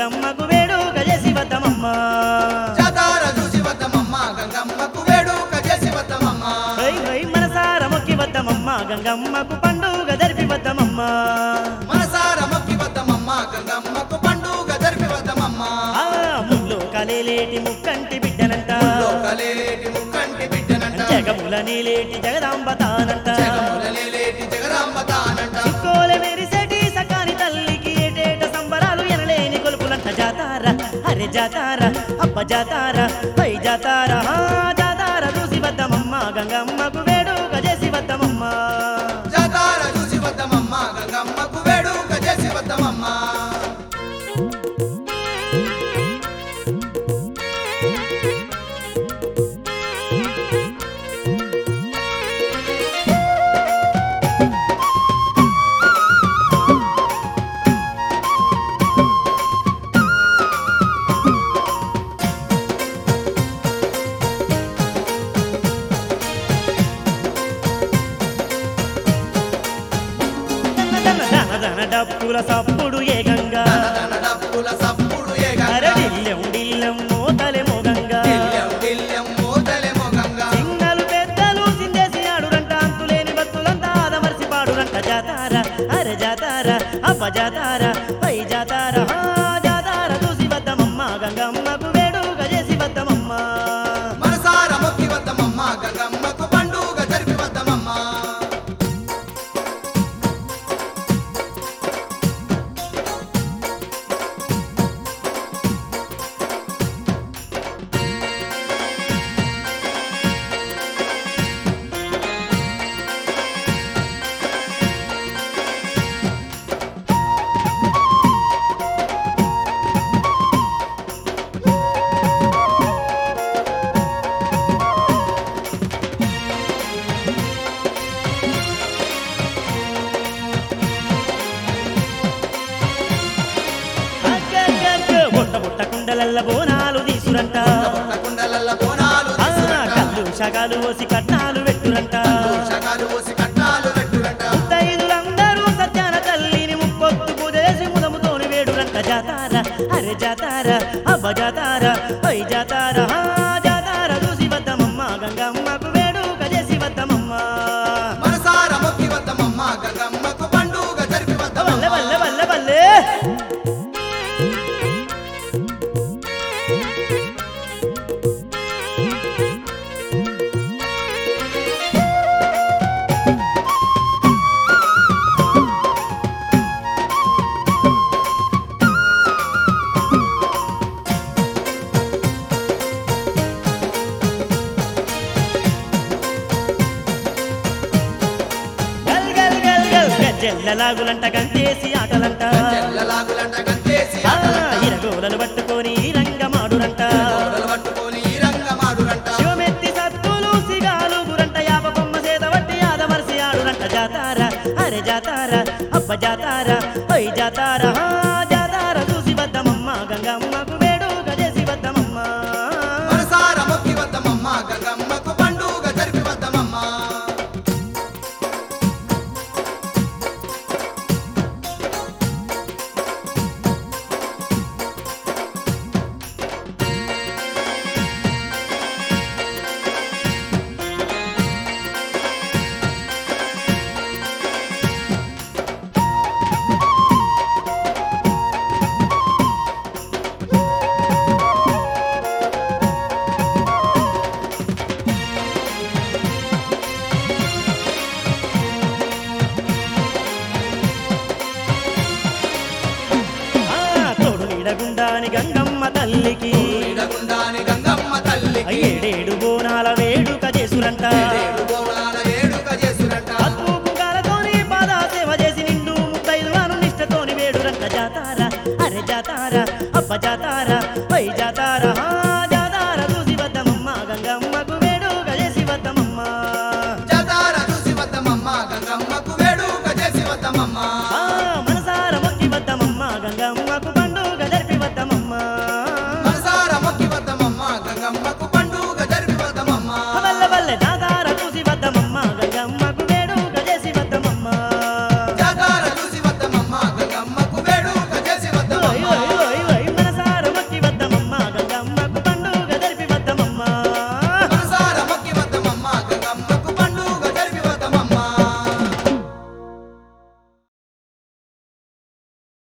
గంగమ్మకు వేడుక చేసి వద్దమమ్మ జాతార చూసి వద్దమమ్మ గంగమ్మకు వేడుక చేసి వద్దమమ్మ హై హై మనసార మొక్కి వద్దమమ్మ గంగమ్మకు పండుగ జరిపి వద్దమమ్మ మనసార మొక్కి వద్దమమ్మ గంగమ్మకు పండుగ జరిపి వద్దమమ్మ ఆ ముల్లో కలేలేటి ముక్కంటి బిడ్డనంట లోకలేటి ముక్కంటి బిడ్డనంట జగముల నీలేటి జగదాంబ తానంట జగములలేటి జగదాంబ తానంట చిక్కోలె మెరిసెటి సకాని తల్లికి ఏటేట సంబరాలు ఎనలేని కొలుపులంట జాతార అరే జాతార అబ్బ జాతార హై జాతార హా జాతార చూసి వద్దమమ్మ గంగమ్మకు వేడుక చేసి వద్దమమ్మ జాతార చూసి వద్దమమ్మ గంగమ్మకు వేడుక చేసి వద్దమమ్మ దన దన దన దన డప్పుల సప్పుడు ఏ గంగా తన డప్పుల సప్పుడు ఏ అరే గంగ డిల్లెం డిల్లెం మోతలే మోగంగా దిల్యం దిల్యం మోతలెమో గంగ చిన్నలు పెద్దలు చిందేసి ఆడురంట అంతులేని భక్తులంతా ఆదమర్చి పాడురంట జాతార అరే జాతార అబ్బ జాతార పై జాతార హా జాతార చూసి వద్దమమ్మ గంగమ్మకు వేడుక చేసి వద్దమమ్మ మనసార మొక్కి వద్దమమ్మ గంగమ్మకు పండుగ జరిపి వద్దమమ్మ అగ్గగ్గగ్గ బుట్ట బుట్ట కుండలల్ల బోనాలు తీసురంట పుట్ట కుండలల్ల బోనాలు ఆ, తీసుకురంట. కళ్ళు షగాలు పోసి కట్నాలు పెట్టురంట దోషకాలు పోసి కట్నాలు పెట్టురంట ముత్తైదులందరూ సత్యాన తల్లిని ముప్పొత్తు పూజేసి ముదముతోని వేడురంట జాతార అరే జాతార అబ్బ జాతార ఐ జాతార హా జాతార చూసి వద్దమమ్మ గంగమ్మకు వేడుక చేసి వద్దమమ్మ మనసార మొక్కి వద్దమమ్మ గంగమ్మకు పండుగ జరిపి వల్ల వద్దమమ్మ వల్ల వల్ల వల్లే గల్ గల్ గల్ గల్ గజ్జెల్లలాగులంట గంతేసి ఆటలంట చెల్లలాగులంట గంతేసి ఆ, ఆటలంట. ఇరగోలలు పట్టుకొని రంగమాడురంట గోడలు పట్టుకొని ఈ రంగమాడురంట శివమెత్తి సత్తులు సిగాలు గురంట యాప బొమ్మ చేత వట్టి ఆదమర్సి ఆడురంట జాతార అరే జాతార అబ్బ జాతార ఓయ్ జాతార హా జాతార చూసి వద్దమమ్మ గంగమ్మకు వేడుక చేసి వద్దమమ్మ మనసార మొక్కి వద్దమమ్మ గంగమ్మకు పండుగ జరిపి వద్దమమ్మ ఆ, తోడు నీడగుండాని గంగమ్మ తల్లికి ఈడగుండాని గంగమ్మ తల్లికి ఏడేడు బోనాల వేడుక చేసురంట ఏడు బోనాల వేడుక చేసురంట పసుపు కుంకాలతోని పాదా సేవ చేసి నిండు ముత్తైదులను నిష్టతోని వేడురంట జాతార అరే జాతార అబ్బ జాతార